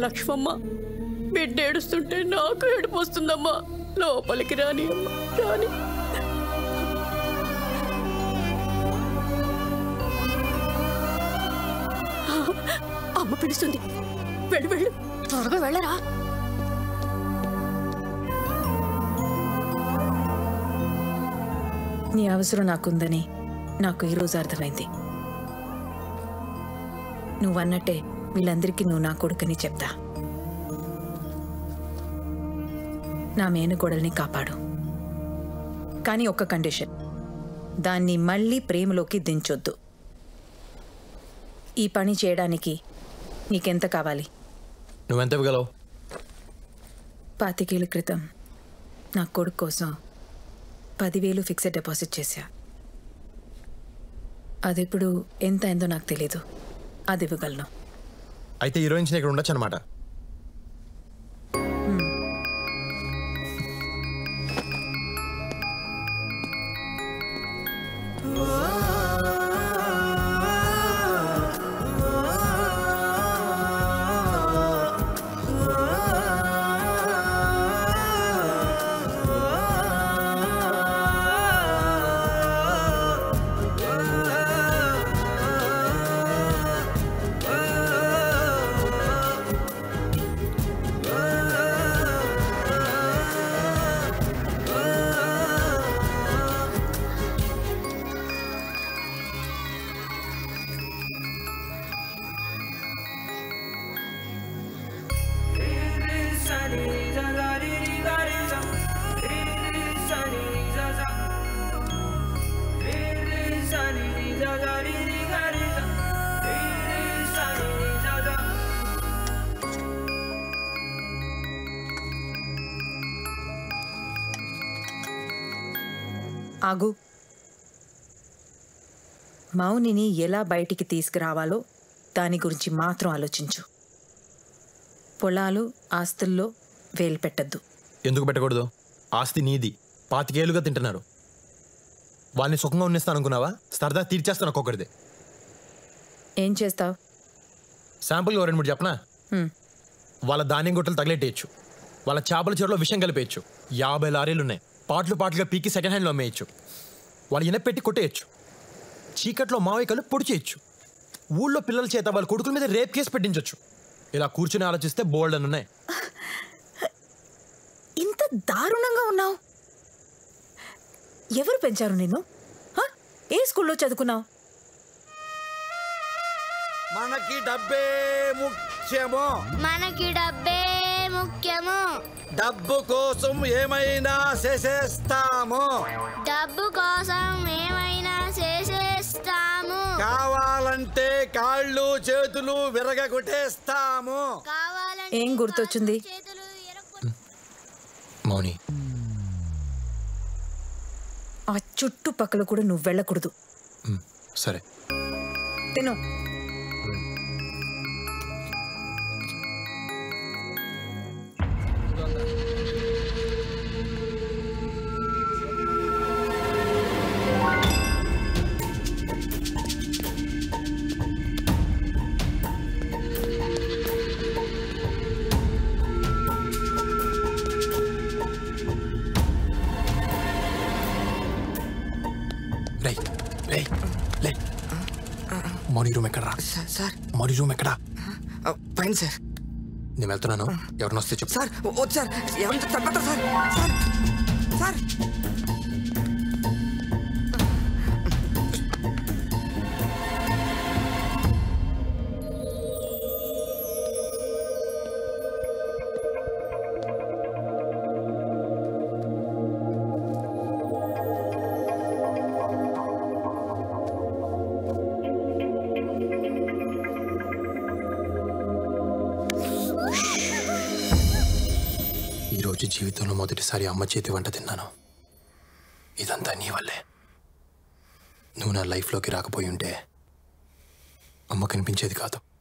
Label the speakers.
Speaker 1: లక్ష్మమ్మ బిడ్డ ఏడుస్తుంటే నాకు ఏడుపు వస్తుందమ్మా లోపలికి రాని అమ్మా రాని అమ్మ పిలుస్తుంది వెళ్ళు వెళ్ళు త్వరగా వెళ్ళరా
Speaker 2: నీ అవసరం నాకుందని నాకు ఈరోజు అర్థమైంది నువ్వన్నట్టే వీళ్ళందరికీ నువ్వు నా కొడుకని చెప్తా నా మేనకోడల్ని కాపాడు కానీ ఒక్క కండిషన్ దాన్ని మళ్ళీ ప్రేమలోకి దించొద్దు ఈ పని చేయడానికి నీకెంత కావాలి
Speaker 3: నువ్వెంత ఇవ్వగలవు
Speaker 2: పాతికేళ్ల క్రితం నా కొడుకు కోసం పదివేలు ఫిక్స్డ్ డిపాజిట్ చేశా అది ఇప్పుడు ఎంత అయిందో నాకు తెలీదు అది ఇవ్వగలను
Speaker 3: అయితే హీరోయిన్స్ ఇక్కడ ఉండొచ్చు అనమాట
Speaker 2: ఆగు మౌనిని ఎలా బయటికి తీసుకురావాలో దాని గురించి మాత్రం ఆలోచించు పొలాలు ఆస్తుల్లో వేలు పెట్టద్దు
Speaker 3: ఎందుకు పెట్టకూడదు ఆస్తి నీది పాతికేలుగా తింటున్నారు వాళ్ళని సుఖంగా ఉన్నిస్తాను అనుకున్నావా సరదా తీర్చేస్తాను ఒక్కొక్కరిది
Speaker 2: ఏం చేస్తావు
Speaker 3: శాంపుల్ రెండు మూడు చెప్పనా వాళ్ళ ధాన్యం గుట్టలు తగిలెట్టేయచ్చు వాళ్ళ చేపల చెరువులో విషం కలిపేయచ్చు యాభై లారీలు ఉన్నాయి పాటలు పాటలుగా పీకి సెకండ్ హ్యాండ్లో అమ్మేయచ్చు వాళ్ళు ఇనపెట్టి కొట్టేయచ్చు చీకట్లో మావికలు పొడి చేయొచ్చు ఊళ్ళో పిల్లల చేత వాళ్ళ కొడుకుల మీద రేప్ కేసు పెట్టించవచ్చు ఇలా కూర్చుని ఆలోచిస్తే బోల్డ్ అని ఉన్నాయి
Speaker 2: ఇంత దారుణంగా ఉన్నావు ఎవరు పెంచారు నిన్ను హ? ఏ స్కూల్లో చదువుకున్నావు
Speaker 4: మనకి డబ్బే ముఖ్యము
Speaker 5: మనకి డబ్బే ముఖ్యము
Speaker 4: డబ్బు కోసం ఏమైనా చేసేస్తాము
Speaker 5: డబ్బు కోసం ఏమైనా చేసేస్తాము
Speaker 4: కావాలంటే కాళ్ళు చేతులు విరగగొట్టేస్తాము
Speaker 5: కావాలంటే
Speaker 2: ఏం గుర్తొచ్చింది
Speaker 5: చేతులు ఎరగొట్టు
Speaker 3: మౌని
Speaker 2: ఆ చుట్టుపక్కల కూడా నువ్వు వెళ్ళకూడదు
Speaker 3: మ్, సరే
Speaker 2: తిను
Speaker 3: రే రే లే మౌని రూమ్ ఎక్కడరా
Speaker 6: సార్
Speaker 3: మౌని రూమ్ ఎక్కడా
Speaker 6: పైన సార్
Speaker 3: నేను వెళ్తున్నాను ఎవరిని వస్తే చెప్పు
Speaker 6: సార్ వద్దు సార్ ఎవరిని చంపేస్తారు సార్ సార్ సార్
Speaker 3: ఈరోజు జీవితంలో మొదటిసారి అమ్మ చేతి వంట తిన్నాను ఇదంతా నీ వల్లే నువ్వు నా లైఫ్లోకి రాకపోయి ఉంటే అమ్మ కనిపించేది కాదు